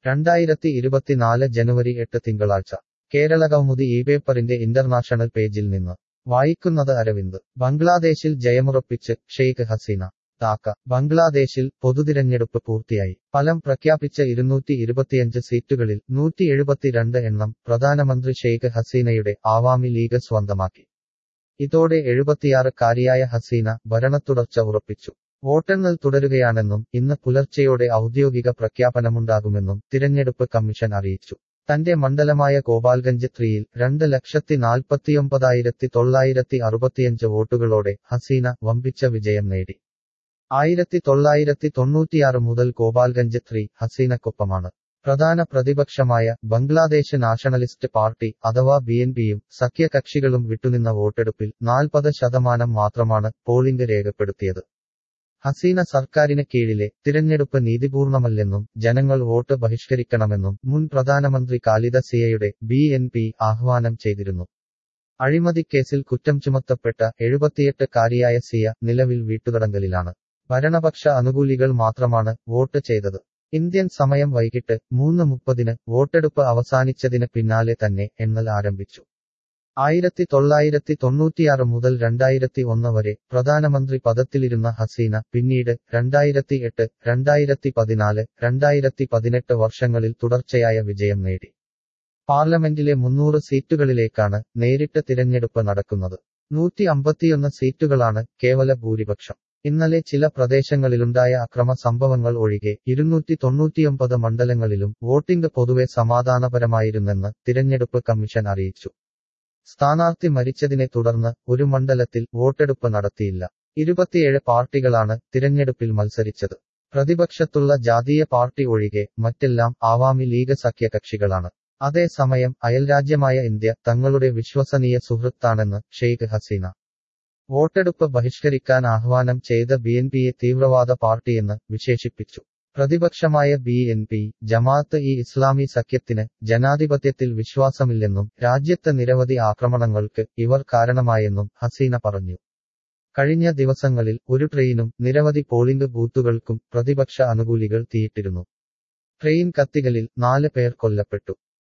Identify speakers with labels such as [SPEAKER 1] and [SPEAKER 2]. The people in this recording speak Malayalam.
[SPEAKER 1] രണ്ടായിരത്തി ഇരുപത്തിനാല് ജനുവരി എട്ട് തിങ്കളാഴ്ച കേരളകൗമുദി ഈ പേപ്പറിന്റെ ഇന്റർനാഷണൽ പേജിൽ നിന്ന് വായിക്കുന്നത് അരവിന്ദ് ബംഗ്ലാദേശിൽ ജയമുറപ്പിച്ച് ഷെയ്ഖ് ഹസീന ധാക്ക ബംഗ്ലാദേശിൽ പൊതുതിരഞ്ഞെടുപ്പ് പൂർത്തിയായി ഫലം പ്രഖ്യാപിച്ച ഇരുന്നൂറ്റി ഇരുപത്തിയഞ്ച് സീറ്റുകളിൽ നൂറ്റി എഴുപത്തിരണ്ട് എണ്ണം പ്രധാനമന്ത്രി ഷെയ്ഖ് ഹസീനയുടെ ആവാമി ലീഗ് സ്വന്തമാക്കി ഇതോടെ എഴുപത്തിയാറുകാരിയായ ഹസീന ഭരണത്തുടർച്ച ഉറപ്പിച്ചു വോട്ടെണ്ണൽ തുടരുകയാണെന്നും ഇന്ന് പുലർച്ചെയോടെ ഔദ്യോഗിക പ്രഖ്യാപനമുണ്ടാകുമെന്നും തിരഞ്ഞെടുപ്പ് കമ്മീഷൻ അറിയിച്ചു തന്റെ മണ്ഡലമായ ഗോപാൽഗഞ്ച് ത്രീയിൽ രണ്ട് ലക്ഷത്തി നാൽപ്പത്തിയൊമ്പതായിരത്തി തൊള്ളായിരത്തി അറുപത്തിയഞ്ച് വോട്ടുകളോടെ ഹസീന വമ്പിച്ച വിജയം നേടി ആയിരത്തി തൊള്ളായിരത്തി തൊണ്ണൂറ്റിയാറ് മുതൽ ഗോപാൽഗഞ്ച് ത്രീ ഹസീനക്കൊപ്പമാണ് പ്രധാന പ്രതിപക്ഷമായ ബംഗ്ലാദേശ് നാഷണലിസ്റ്റ് പാർട്ടി അഥവാ ബി എൻ പിയും സഖ്യകക്ഷികളും വിട്ടുനിന്ന വോട്ടെടുപ്പിൽ നാൽപ്പത് ശതമാനം മാത്രമാണ് പോളിംഗ് രേഖപ്പെടുത്തിയത് ഹസീന സർക്കാരിന് കീഴിലെ തിരഞ്ഞെടുപ്പ് നീതിപൂർണമല്ലെന്നും ജനങ്ങൾ വോട്ട് ബഹിഷ്കരിക്കണമെന്നും മുൻ പ്രധാനമന്ത്രി കാലിദ സിയയുടെ ബി എൻ പി ആഹ്വാനം ചെയ്തിരുന്നു അഴിമതിക്കേസിൽ കുറ്റം ചുമത്തപ്പെട്ട എഴുപത്തിയെട്ട് കാരിയായ സിയ നിലവിൽ വീട്ടുതടങ്കലിലാണ് ഭരണപക്ഷ അനുകൂലികൾ മാത്രമാണ് വോട്ട് ചെയ്തത് ഇന്ത്യൻ സമയം വൈകിട്ട് മൂന്ന് മുപ്പതിന് വോട്ടെടുപ്പ് അവസാനിച്ചതിന് പിന്നാലെ തന്നെ എണ്ണൽ ആരംഭിച്ചു ആയിരത്തി തൊള്ളായിരത്തി തൊണ്ണൂറ്റിയാറ് മുതൽ രണ്ടായിരത്തി ഒന്ന് വരെ പ്രധാനമന്ത്രി പദത്തിലിരുന്ന ഹസീന പിന്നീട് രണ്ടായിരത്തി എട്ട് രണ്ടായിരത്തി പതിനാല് രണ്ടായിരത്തി പതിനെട്ട് വർഷങ്ങളിൽ തുടർച്ചയായ വിജയം നേടി പാർലമെന്റിലെ മുന്നൂറ് സീറ്റുകളിലേക്കാണ് നേരിട്ട് തിരഞ്ഞെടുപ്പ് നടക്കുന്നത് നൂറ്റി അമ്പത്തിയൊന്ന് സീറ്റുകളാണ് കേവല ഭൂരിപക്ഷം ഇന്നലെ ചില പ്രദേശങ്ങളിലുണ്ടായ അക്രമ സംഭവങ്ങൾ ഒഴികെ ഇരുന്നൂറ്റി തൊണ്ണൂറ്റിയൊമ്പത് മണ്ഡലങ്ങളിലും വോട്ടിംഗ് പൊതുവെ സമാധാനപരമായിരുന്നെന്ന് തിരഞ്ഞെടുപ്പ് കമ്മീഷൻ അറിയിച്ചു സ്ഥാനാർത്ഥി മരിച്ചതിനെ തുടർന്ന് ഒരു മണ്ഡലത്തിൽ വോട്ടെടുപ്പ് നടത്തിയില്ല ഇരുപത്തിയേഴ് പാർട്ടികളാണ് തിരഞ്ഞെടുപ്പിൽ മത്സരിച്ചത് പ്രതിപക്ഷത്തുള്ള ജാതീയ പാർട്ടി ഒഴികെ മറ്റെല്ലാം ആവാമി ലീഗ് സഖ്യകക്ഷികളാണ് അതേസമയം അയൽരാജ്യമായ ഇന്ത്യ തങ്ങളുടെ വിശ്വസനീയ സുഹൃത്താണെന്ന് ഷെയ്ഖ് ഹസീന വോട്ടെടുപ്പ് ബഹിഷ്കരിക്കാൻ ആഹ്വാനം ചെയ്ത ബി എൻ പിയെ തീവ്രവാദ പാർട്ടിയെന്ന് വിശേഷിപ്പിച്ചു പ്രതിപക്ഷമായ B N P Jamaat e Islami സഖ്യത്തിന് ജനാധിപത്യത്തിൽ വിശ്വാസമില്ലെന്നും രാജ്യത്ത് നിരവധി ആക്രമണങ്ങൾക്ക് ഇവർ കാരണമായെന്നും ഹസീന പറഞ്ഞു കഴിഞ്ഞ ദിവസങ്ങളിൽ ഒരു ട്രെയിനും നിരവധി പോളിംഗ് ബൂത്തുകൾക്കും പ്രതിപക്ഷ അനുകൂലികൾ തീയിട്ടിരുന്നു ട്രെയിൻ കത്തികളിൽ നാല് പേർ കൊല്ലപ്പെട്ടു